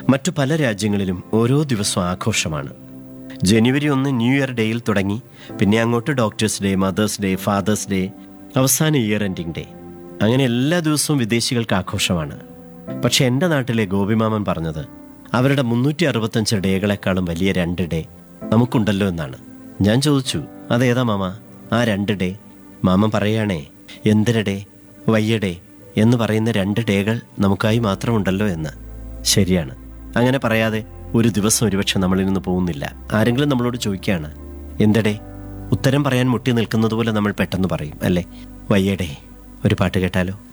മറ്റു പല രാജ്യങ്ങളിലും ഓരോ ദിവസവും ആഘോഷമാണ് ജനുവരി ഒന്ന് ന്യൂ ഇയർ ഡേയിൽ തുടങ്ങി പിന്നെ അങ്ങോട്ട് doctors day mothers day fathers day അവസാന ഇയർ എൻഡിങ് ഡേ അങ്ങനെ എല്ലാ ദിവസവും വിദേശികൾക്ക് ആഘോഷമാണ് പക്ഷെ എൻ്റെ നാട്ടിലെ ഗോപിമാമൻ പറഞ്ഞത് അവരുടെ മുന്നൂറ്റി അറുപത്തഞ്ച് ഡേകളെക്കാളും വലിയ രണ്ട് ഡേ നമുക്കുണ്ടല്ലോ എന്നാണ് ഞാൻ ചോദിച്ചു അതേതാ മാമ ആ രണ്ട് ഡേ മാമൻ പറയുകയാണേ എന്തിന ഡേ വയ്യ ഡേ എന്ന് പറയുന്ന രണ്ട് ഡേകൾ നമുക്കായി മാത്രമുണ്ടല്ലോ എന്ന് ശരിയാണ് അങ്ങനെ പറയാതെ ഒരു ദിവസം ഒരുപക്ഷെ നമ്മളിൽ നിന്ന് പോകുന്നില്ല ആരെങ്കിലും നമ്മളോട് ചോദിക്കുകയാണ് എന്തടേ ഉത്തരം പറയാൻ മുട്ടി നിൽക്കുന്നത് പോലെ നമ്മൾ പെട്ടെന്ന് പറയും അല്ലേ വയ്യടേ ഒരു പാട്ട് കേട്ടാലോ